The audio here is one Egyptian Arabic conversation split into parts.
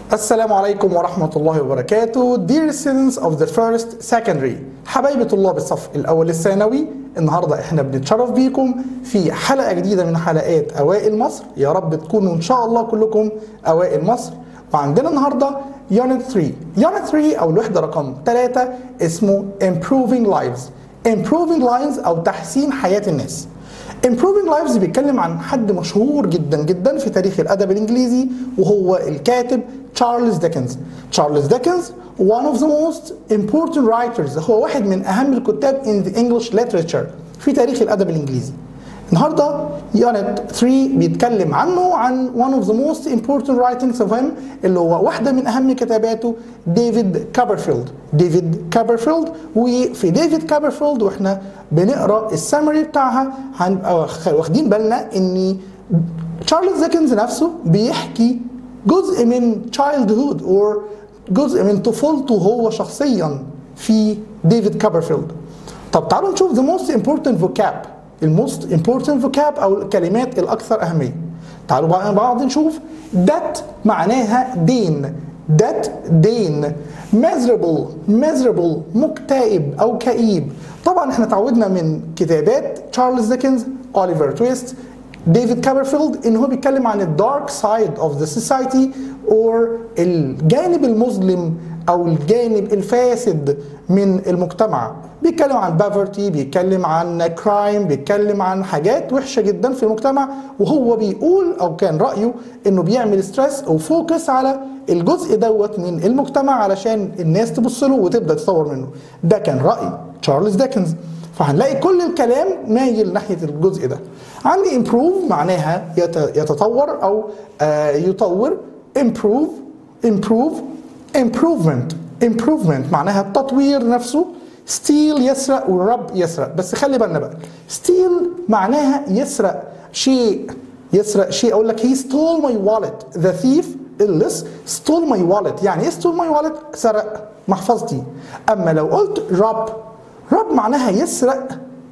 السلام عليكم ورحمة الله وبركاته Dear students of the first secondary حبايبي طلاب الصف الأول الثانوي النهاردة احنا بنتشرف بيكم في حلقة جديدة من حلقات أوائل مصر يا رب تكونوا إن شاء الله كلكم أوائل مصر وعندنا النهاردة Unit 3 Unit 3 أو الوحدة رقم 3 اسمه Improving Lives Improving Lives أو تحسين حياة الناس Improving Lives بيتكلم عن حد مشهور جدا جدا في تاريخ الادب الانجليزي وهو الكاتب تشارلز ديكنز. تشارلز ديكنز one of the most important writers هو واحد من اهم الكتاب in the English literature في تاريخ الادب الانجليزي. النهارده يونت 3 بيتكلم عنه عن one of the most important writings of him اللي هو واحده من اهم كتاباته ديفيد كابرفيلد ديفيد كابرفيلد وفي ديفيد كابرفيلد واحنا بنقرا السمري بتاعها هنبقى واخدين بالنا ان تشارلز ديكنز نفسه بيحكي جزء من تشايلد هود اور جزء من طفولته هو شخصيا في ديفيد كابرفيلد طب تعالوا نشوف the most important vocab الموست important vocab او الكلمات الاكثر اهميه تعالوا بقى مع بعض نشوف that معناها دين that دين miserable miserable مكتئب او كئيب طبعا احنا تعودنا من كتابات تشارلز ديكنز اوليفر تويست ديفيد كابرفيلد ان هو بيتكلم عن الدارك سايد اوف ذا سوسايتي اور الجانب المظلم او الجانب الفاسد من المجتمع بيتكلم عن بافرتي بيتكلم عن كرايم بيتكلم عن حاجات وحشه جدا في المجتمع وهو بيقول او كان رايه انه بيعمل ستريس او فوكس على الجزء دوت من المجتمع علشان الناس تبص له وتبدا تطور منه ده كان راي تشارلز ديكنز فهنلاقي كل الكلام مايل ناحيه الجزء ده عندي امبروف معناها يتطور او يطور امبروف امبروف improvement improvement معناها التطوير نفسه ستيل يسرق والرب يسرق بس خلي بالنا بقى ستيل معناها يسرق شيء يسرق شيء اقول لك he stole my wallet the thief اللص stole my wallet يعني ايه stole my wallet سرق محفظتي اما لو قلت رب رب معناها يسرق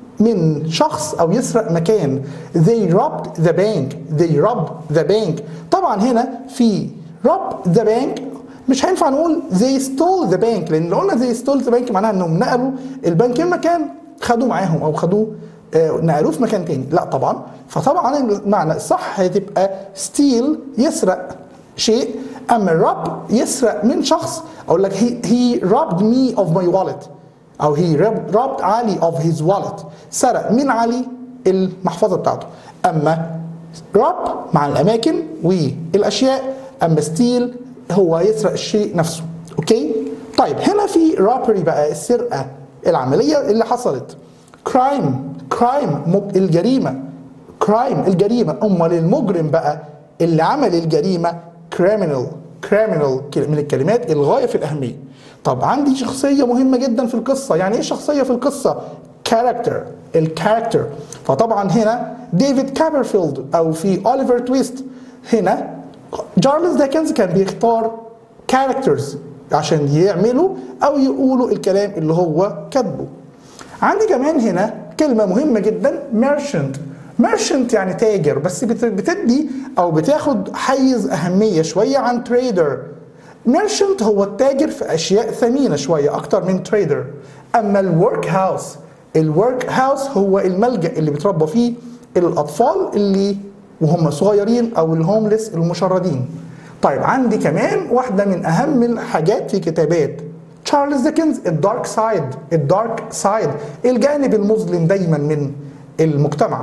من شخص او يسرق مكان they robbed the bank they robbed the bank طبعا هنا في rob the bank مش هينفع نقول they stole the bank لان لو قلنا they stole the bank معناها انهم نقلوا البنك من مكان خدوه معاهم او خدوه آه نقلوه في مكان تاني لا طبعا فطبعا المعنى الصح هتبقى steal يسرق شيء اما rob يسرق من شخص اقول لك he, he robbed me of my wallet او he robbed علي of his wallet سرق من علي المحفظه بتاعته اما rob مع الاماكن والاشياء اما steal هو يسرق الشيء نفسه اوكي طيب هنا في رابري بقى السرقه العمليه اللي حصلت كرايم كرايم الجريمه كرايم الجريمه امال المجرم بقى اللي عمل الجريمه كريمنال كريمنال من الكلمات الغايه في الاهميه طب عندي شخصيه مهمه جدا في القصه يعني ايه شخصيه في القصه كاركتر الكاركتر فطبعا هنا ديفيد كابرفيلد او في اوليفر تويست هنا تشارلز ديكنز كان بيختار كاركترز عشان يعملوا او يقولوا الكلام اللي هو كاتبه عندي كمان هنا كلمه مهمه جدا ميرشنت ميرشنت يعني تاجر بس بتدي او بتاخد حيز اهميه شويه عن تريدر ميرشنت هو التاجر في اشياء ثمينه شويه اكتر من تريدر اما الورك هاوس الورك هاوس هو الملجا اللي بيتربى فيه الاطفال اللي وهم صغيرين او الهوملس المشردين طيب عندي كمان واحده من اهم الحاجات في كتابات تشارلز ديكنز الدارك سايد الدارك سايد الجانب المظلم دايما من المجتمع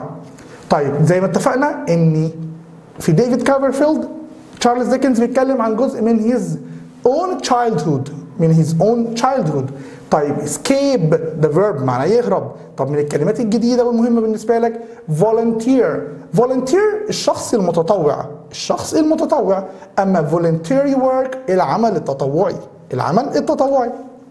طيب زي ما اتفقنا ان في ديفيد كافرفيلد تشارلز ديكنز بيتكلم عن جزء من هيز اون childhood من هيز اون childhood طيب escape the verb معناه يهرب طب من الكلمات الجديده والمهمه بالنسبه لك volunteer volunteer الشخص المتطوع الشخص المتطوع اما voluntary work العمل التطوعي العمل التطوعي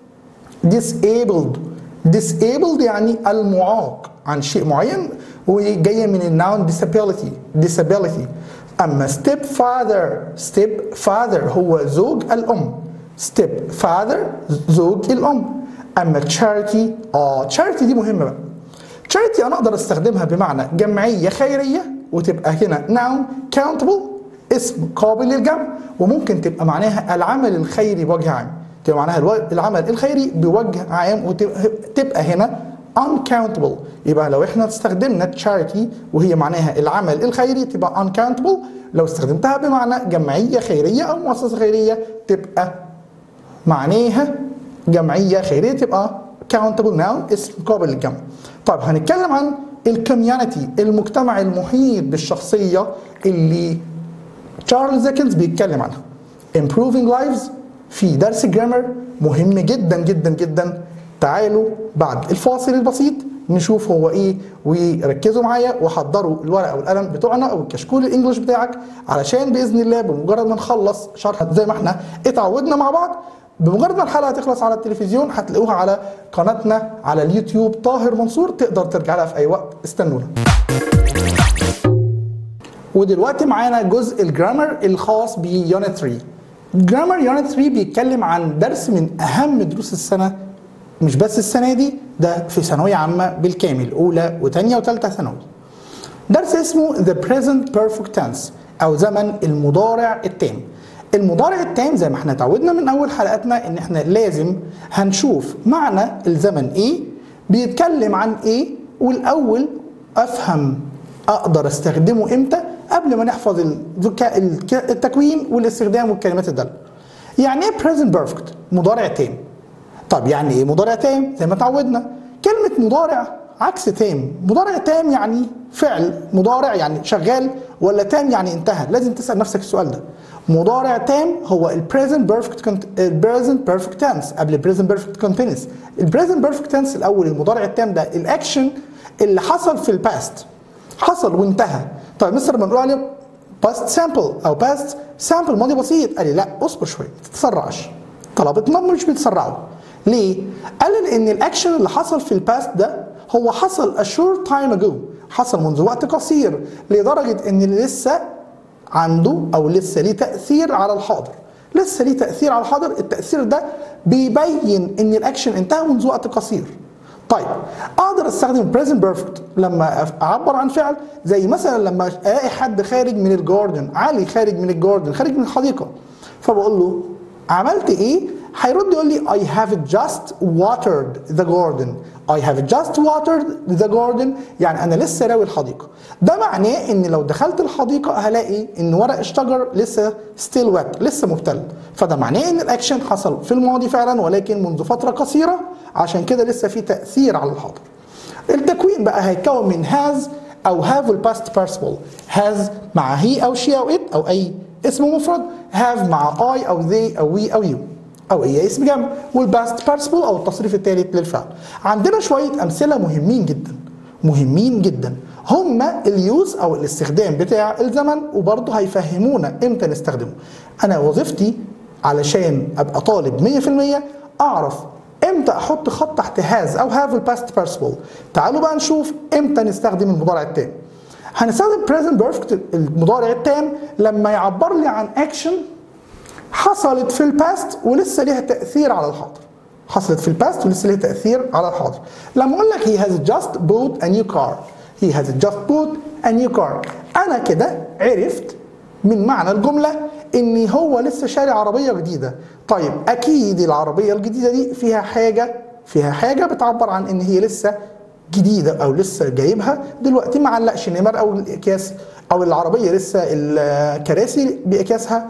disabled disabled يعني المعاق عن شيء معين وجايه من النون disability disability اما step father step father هو زوج الام step father زوج الام اما charity اه charity دي مهمه بقى charity انا اقدر استخدمها بمعنى جمعيه خيريه وتبقى هنا noun countable اسم قابل للجمع وممكن تبقى معناها العمل الخيري بوجه عام تبقى معناها الو- العمل الخيري بوجه عام وتبقى هنا uncountable يبقى لو احنا استخدمنا charity وهي معناها العمل الخيري تبقى uncountable لو استخدمتها بمعنى جمعية خيرية أو مؤسسة خيرية تبقى معناها جمعية خيرية تبقى countable noun اسم قابل للجمع طيب هنتكلم عن الكوميونتي المجتمع المحيط بالشخصية اللي تشارلز ديكنز بيتكلم عنها improving lives في درس جرامر مهم جدا جدا جدا تعالوا بعد الفاصل البسيط نشوف هو ايه وركزوا معايا وحضروا الورقه والقلم بتوعنا او الكشكول الانجليش بتاعك علشان باذن الله بمجرد ما نخلص شرح زي ما احنا اتعودنا مع بعض بمجرد ما الحلقه تخلص على التلفزيون هتلاقوها على قناتنا على اليوتيوب طاهر منصور تقدر ترجع لها في اي وقت استنونا ودلوقتي معانا جزء الجرامر الخاص بيونت 3 جرامر يونت 3 بيتكلم عن درس من اهم دروس السنه مش بس السنه دي ده في ثانويه عامه بالكامل اولى وثانيه وثالثه ثانوي درس اسمه The Present Perfect Tense أو زمن المضارع التام المضارع التام زي ما احنا اتعودنا من أول حلقاتنا إن احنا لازم هنشوف معنى الزمن إيه بيتكلم عن إيه والأول أفهم أقدر أستخدمه إمتى قبل ما نحفظ الذكاء الك- التكوين والاستخدام والكلمات الدالة يعني إيه Present Perfect مضارع تام طب يعني ايه مضارع تام زي ما اتعودنا كلمة مضارع عكس تام مضارع تام يعني فعل مضارع يعني شغال ولا تام يعني انتهى لازم تسأل نفسك السؤال ده مضارع تام هو ال present perfect cont- ال present perfect tense قبل ال present perfect continuous ال present perfect tense الأول المضارع التام ده الأكشن اللي حصل في الباست حصل وانتهى طيب مستر بنقول عليه باست سامبل او باست سامبل ماضي بسيط قال لي لا اصبر شويه ما تتسرعش طلبتنا مش بيتسرعوا ليه؟ قال لي لان الاكشن اللي حصل في الباست ده هو حصل a short time ago حصل منذ وقت قصير لدرجه ان اللي لسه عنده او لسه ليه تاثير على الحاضر لسه ليه تاثير على الحاضر التاثير ده بيبين ان الاكشن انتهى منذ وقت قصير طيب اقدر استخدم present perfect لما أف- اعبر عن فعل زي مثلا لما الاقي حد خارج من الجاردن علي خارج من الجاردن خارج من الحديقه فبقول له عملت ايه هيرد يقول لي I have just watered the garden I have just watered the garden يعني انا لسه راوي الحديقه ده معناه ان لو دخلت الحديقه هلاقي ان ورق الشجر لسه still wet لسه مبتل فده معناه ان الاكشن حصل في الماضي فعلا ولكن منذ فتره قصيره عشان كده لسه في تاثير على الحاضر التكوين بقى هيتكون من has او have الباست participle has مع he او she او it او اي اسم مفرد have مع I او they او we او you او اي اسم جمع والباست participle او التصريف الثالث للفعل عندنا شويه امثله مهمين جدا مهمين جدا هما اليوز او الاستخدام بتاع الزمن وبرضه هيفهمونا امتى نستخدمه انا وظيفتي علشان ابقى طالب 100% اعرف امتى احط خط تحت هاز او هاف الباست participle تعالوا بقى نشوف امتى نستخدم المضارع التام هنستخدم present perfect المضارع التام لما يعبر لي عن اكشن حصلت في الباست ولسه ليها تاثير على الحاضر حصلت في الباست ولسه ليها تاثير على الحاضر لما اقول لك he has just bought a new car he has just bought a new car انا كده عرفت من معنى الجمله ان هو لسه شاري عربيه جديده طيب اكيد العربيه الجديده دي فيها حاجه فيها حاجه بتعبر عن ان هي لسه جديده او لسه جايبها دلوقتي ما علقش نمر او الاكياس او العربيه لسه الكراسي باكياسها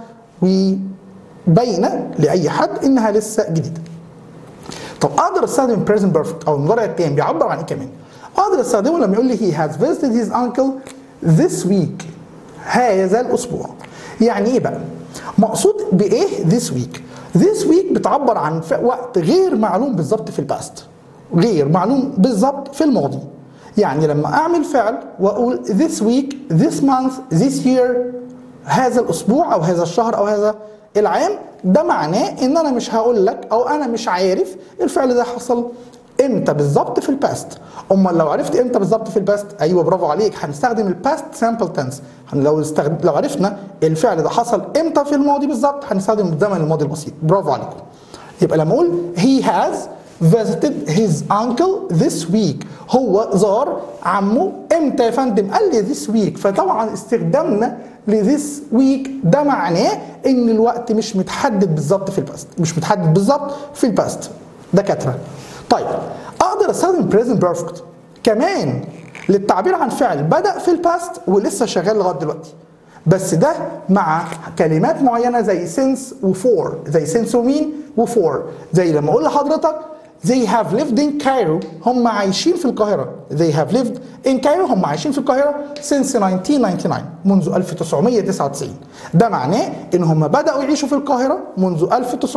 وباينه لاي حد انها لسه جديده طب اقدر استخدم present perfect او المضارع التام بيعبر عن ايه كمان اقدر استخدمه لما يقول لي he has visited his uncle this week هذا الاسبوع يعني ايه بقى مقصود بايه this week this week بتعبر عن ف- وقت غير معلوم بالظبط في الباست غير معلوم بالظبط في الماضي يعني لما اعمل فعل واقول this week this month this year هذا الاسبوع او هذا الشهر او هذا العام ده معناه ان انا مش هقول لك او انا مش عارف الفعل ده حصل امتى بالظبط في الباست امال لو عرفت امتى بالظبط في الباست ايوه برافو عليك هنستخدم الباست سامبل تنس لو استخد... لو عرفنا الفعل ده حصل امتى في الماضي بالظبط هنستخدم الزمن الماضي البسيط برافو عليكم يبقى لما اقول he has visited his uncle this week هو زار عمه امتى يا فندم قال لي ذيس ويك فطبعا استخدامنا لذيس ويك ده معناه ان الوقت مش متحدد بالظبط في الباست مش متحدد بالظبط في الباست دكاتره طيب اقدر استخدم present perfect كمان للتعبير عن فعل بدا في الباست ولسه شغال لغايه دلوقتي بس ده مع كلمات معينه زي since وفور زي since ومين وفور زي لما اقول لحضرتك they have lived in Cairo هم عايشين في القاهرة they have lived in Cairo هم عايشين في القاهرة since 1999 منذ 1999 ده معناه ان هم بدأوا يعيشوا في القاهرة منذ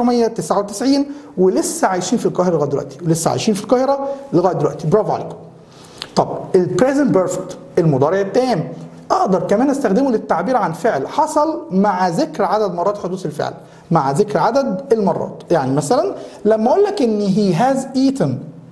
1999 ولسه عايشين في القاهرة لغاية دلوقتي ولسه عايشين في القاهرة لغاية دلوقتي برافو عليكم طب البريزنت بيرفكت المضارع التام اقدر كمان استخدمه للتعبير عن فعل حصل مع ذكر عدد مرات حدوث الفعل مع ذكر عدد المرات يعني مثلا لما اقول لك ان he has eaten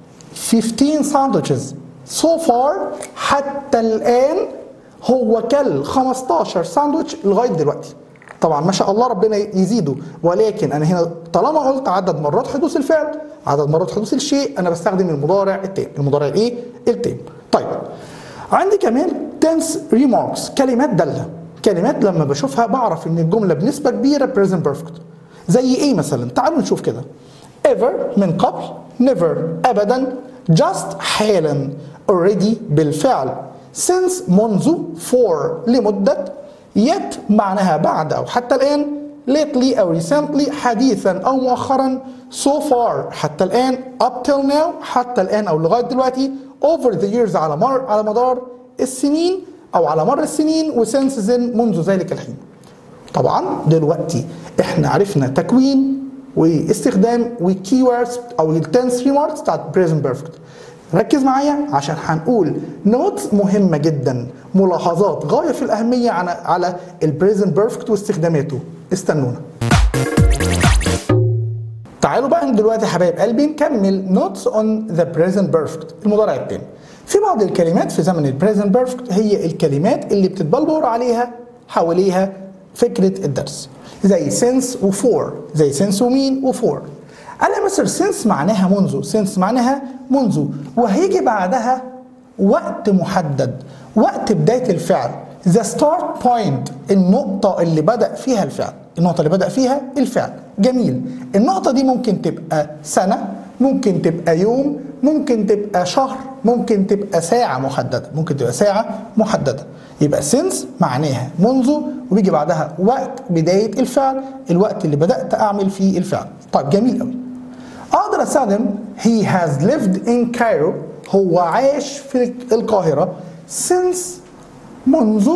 15 sandwiches so far حتى الان هو كل 15 ساندوتش لغايه دلوقتي طبعا ما شاء الله ربنا يزيده ولكن انا هنا طالما قلت عدد مرات حدوث الفعل عدد مرات حدوث الشيء انا بستخدم المضارع التام المضارع الايه التام طيب عندي كمان tense remarks كلمات داله كلمات لما بشوفها بعرف ان الجمله بنسبه كبيره present perfect زي ايه مثلا تعالوا نشوف كده ever من قبل never ابدا just حالا already بالفعل since منذ for لمده yet معناها بعد او حتى الان lately او recently حديثا او مؤخرا so far حتى الان up till now حتى الان او لغايه دلوقتي over the years على مر على مدار السنين او على مر السنين وسنس then منذ ذلك الحين طبعا دلوقتي احنا عرفنا تكوين واستخدام وكي ووردز او التنس ريماركس بتاعت present perfect ركز معايا عشان هنقول نوتس مهمة جدا ملاحظات غاية في الأهمية على على البريزنت بيرفكت واستخداماته استنونا تعالوا بقى دلوقتي يا حبايب قلبي نكمل نوتس اون ذا بريزنت بيرفكت المضارع التاني في بعض الكلمات في زمن البريزنت بيرفكت هي الكلمات اللي بتتبلور عليها حواليها فكرة الدرس زي since وفور زي since ومين وفور قال يا مستر since معناها منذ since معناها منذ وهيجي بعدها وقت محدد وقت بداية الفعل the start point النقطة اللي بدأ فيها الفعل النقطة اللي بدأ فيها الفعل جميل النقطة دي ممكن تبقى سنة ممكن تبقى يوم ممكن تبقى شهر ممكن تبقى ساعة محددة ممكن تبقى ساعة محددة يبقى since معناها منذ وبيجي بعدها وقت بداية الفعل الوقت اللي بدأت أعمل فيه الفعل طيب جميل قوي أقدر أستخدم he has lived in Cairo هو عاش في القاهرة since منذ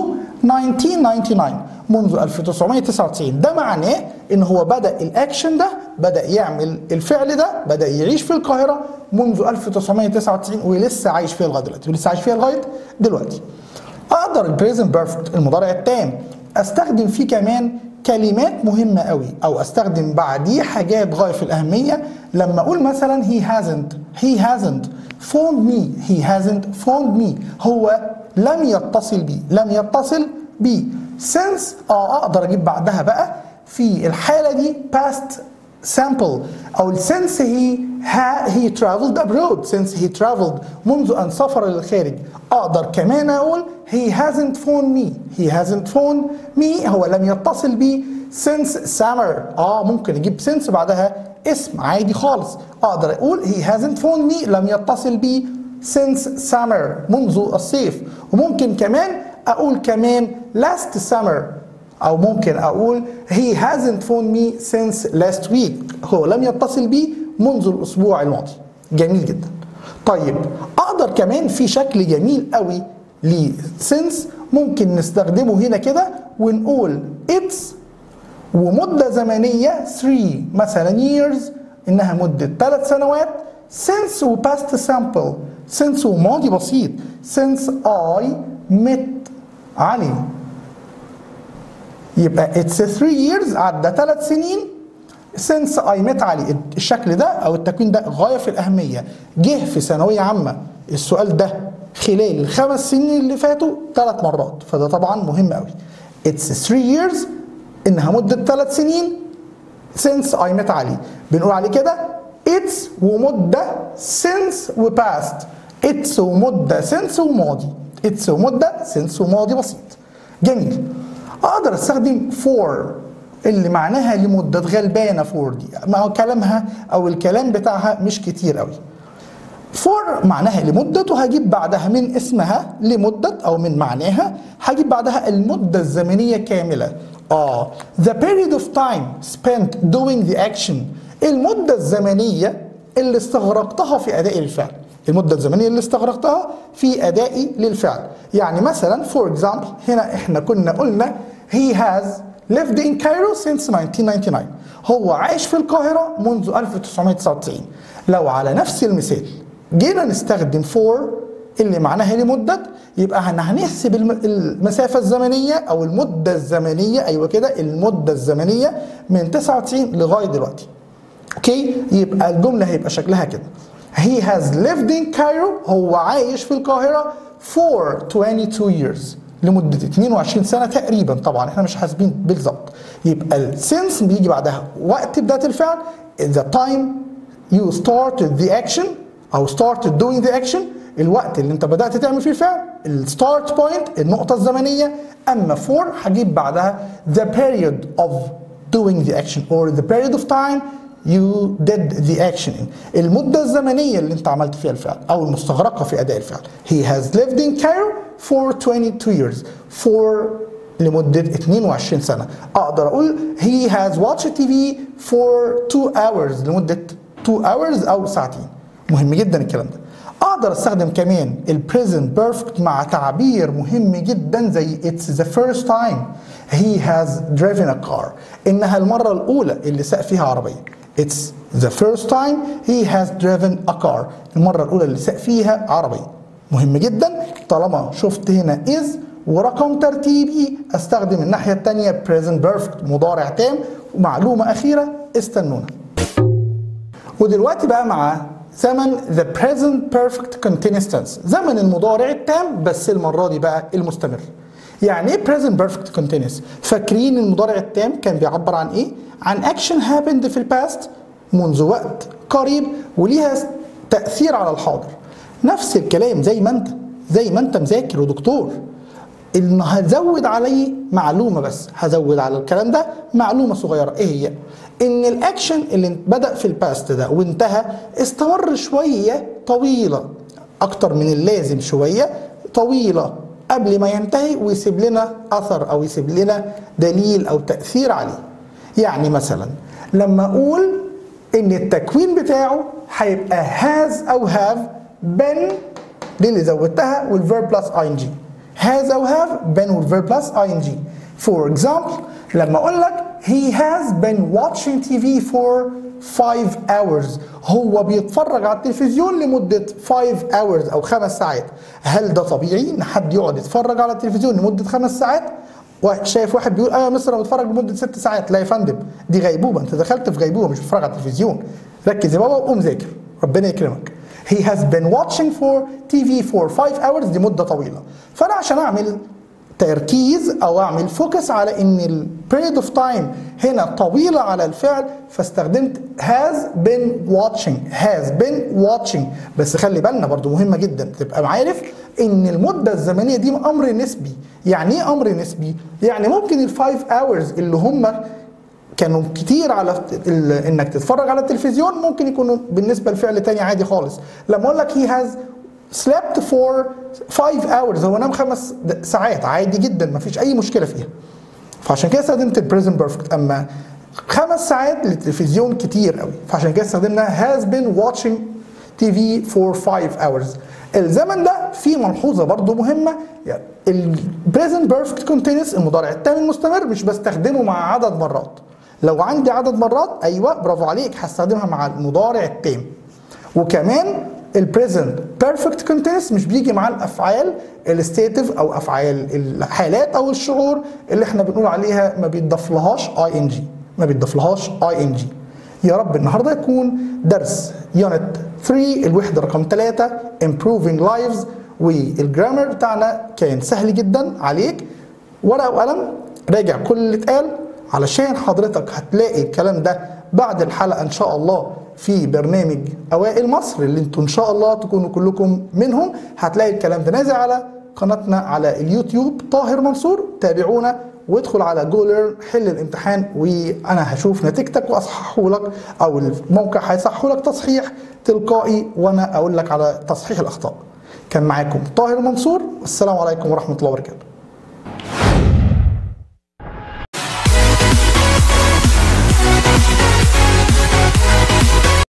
1999 منذ 1999 ده معناه ان هو بدا الاكشن ده بدا يعمل الفعل ده بدا يعيش في القاهره منذ 1999 ولسه عايش فيها لغايه دلوقتي ولسه عايش فيها لغايه دلوقتي اقدر البريزنت بيرفكت المضارع التام استخدم فيه كمان كلمات مهمة قوي أو أستخدم بعديه حاجات غاية في الأهمية لما أقول مثلا he hasn't he hasn't phoned me he hasn't phoned me هو لم يتصل بي لم يتصل بي since اه اقدر اجيب بعدها بقى في الحالة دي past sample او since he ha, he traveled abroad since he traveled منذ ان سافر للخارج اقدر كمان اقول he hasn't phoned me he hasn't phoned me هو لم يتصل بي since summer اه ممكن اجيب since بعدها اسم عادي خالص اقدر اقول he hasn't phoned me لم يتصل بي since summer منذ الصيف وممكن كمان اقول كمان last summer او ممكن اقول he hasn't phoned me since last week هو لم يتصل بي منذ الاسبوع الماضي جميل جدا طيب اقدر كمان في شكل جميل قوي ل since ممكن نستخدمه هنا كده ونقول it's ومدة زمنية 3 مثلا years انها مدة 3 سنوات since و past simple since وماضي بسيط since I met علي يبقى it's 3 years عدى 3 سنين since I met علي الشكل ده او التكوين ده غاية في الأهمية جه في ثانوية عامة السؤال ده خلال الخمس سنين اللي فاتوا ثلاث مرات فده طبعا مهم قوي it's 3 years انها مدة ثلاث سنين since I met علي بنقول عليه كده it's ومدة since و past اتس ومده سنس وماضي اتس ومده سنس وماضي بسيط جميل اقدر استخدم فور اللي معناها لمده غلبانه فور دي مع كلامها او الكلام بتاعها مش كتير قوي فور معناها لمدة وهجيب بعدها من اسمها لمدة أو من معناها هجيب بعدها المدة الزمنية كاملة آه the period of time spent doing the action المدة الزمنية اللي استغرقتها في أداء الفعل المدة الزمنية اللي استغرقتها في أدائي للفعل يعني مثلا for example هنا احنا كنا قلنا he has lived in Cairo since 1999 هو عايش في القاهرة منذ 1999 لو على نفس المثال جينا نستخدم for اللي معناها لمدة يبقى هنحسب المسافة الزمنية أو المدة الزمنية أيوة كده المدة الزمنية من 99 لغاية دلوقتي اوكي يبقى الجملة هيبقى شكلها كده He has lived in Cairo هو عايش في القاهرة for 22 years لمدة 22 سنة تقريبا طبعا احنا مش حاسبين بالظبط يبقى السنس بيجي بعدها وقت بداية الفعل the time you started the action او started doing the action الوقت اللي انت بدات تعمل فيه الفعل الستارت بوينت النقطه الزمنيه اما for هجيب بعدها the period of doing the action or the period of time you did the action in المده الزمنيه اللي انت عملت فيها الفعل او المستغرقه في اداء الفعل he has lived in Cairo for 22 years for لمدة 22 سنة أقدر أقول he has watched TV for 2 hours لمدة 2 hours أو ساعتين مهم جدا الكلام ده اقدر استخدم كمان البريزنت بيرفكت مع تعبير مهم جدا زي it's the first time he has driven a car انها المره الاولى اللي ساق فيها عربيه it's the first time he has driven a car المره الاولى اللي ساق فيها عربيه مهم جدا طالما شفت هنا is ورقم ترتيبي استخدم الناحيه الثانيه present perfect مضارع تام ومعلومه اخيره استنونا ودلوقتي بقى مع زمن the present perfect continuous tense زمن المضارع التام بس المرة دي بقى المستمر يعني ايه present perfect continuous فاكرين المضارع التام كان بيعبر عن ايه عن action happened في الباست منذ وقت قريب وليها تأثير على الحاضر نفس الكلام زي ما انت زي ما انت مذاكر ودكتور ان هزود عليه معلومه بس هزود على الكلام ده معلومه صغيره ايه هي ان الاكشن اللي بدا في الباست ده وانتهى استمر شويه طويله اكتر من اللازم شويه طويله قبل ما ينتهي ويسيب لنا اثر او يسيب لنا دليل او تاثير عليه يعني مثلا لما اقول ان التكوين بتاعه هيبقى has او have been دي اللي زودتها والverb plus ing has او have been والverb plus ing for example لما اقول لك he has been watching TV for 5 hours هو بيتفرج على التلفزيون لمدة 5 hours أو خمس ساعات هل ده طبيعي إن حد يقعد يتفرج على التلفزيون لمدة خمس ساعات؟ شايف واحد بيقول ايوه يا مستر انا بتفرج لمده ست ساعات لا يا فندم دي غيبوبه انت دخلت في غيبوبه مش بتتفرج على التلفزيون ركز يا بابا وقوم ذاكر ربنا يكرمك he has been watching for TV for 5 hours دي مده طويله فانا عشان اعمل تركيز او اعمل فوكس على ان البيريد اوف تايم هنا طويله على الفعل فاستخدمت has been watching has been watching بس خلي بالنا برضو مهمه جدا تبقى عارف ان المده الزمنيه دي امر نسبي يعني ايه امر نسبي يعني ممكن الفايف اورز اللي هم كانوا كتير على انك تتفرج على التلفزيون ممكن يكونوا بالنسبه لفعل تاني عادي خالص لما اقول لك he has slept for 5 hours هو نام خمس ساعات عادي جدا ما فيش اي مشكله فيها فعشان كده استخدمت البريزنت بيرفكت اما خمس ساعات للتلفزيون كتير قوي فعشان كده استخدمنا has been watching TV for 5 hours الزمن ده فيه ملحوظه برضو مهمه يعني البريزنت بيرفكت كونتينوس المضارع التام المستمر مش بستخدمه مع عدد مرات لو عندي عدد مرات ايوه برافو عليك هستخدمها مع المضارع التام وكمان البريزنت بيرفكت كونتينوس مش بيجي مع الافعال الستيتيف او افعال الحالات او الشعور اللي احنا بنقول عليها ما بيتضاف اي ان جي ما بيتضاف اي ان جي يا رب النهارده يكون درس يونت 3 الوحده رقم 3 improving lives والجرامر بتاعنا كان سهل جدا عليك ورقه وقلم راجع كل اللي اتقال علشان حضرتك هتلاقي الكلام ده بعد الحلقه ان شاء الله في برنامج اوائل مصر اللي انتوا ان شاء الله تكونوا كلكم منهم هتلاقي الكلام ده نازل على قناتنا على اليوتيوب طاهر منصور تابعونا وادخل على جولر حل الامتحان وانا هشوف نتيجتك واصححه لك او الموقع هيصححه لك تصحيح تلقائي وانا اقول لك على تصحيح الاخطاء كان معاكم طاهر منصور والسلام عليكم ورحمه الله وبركاته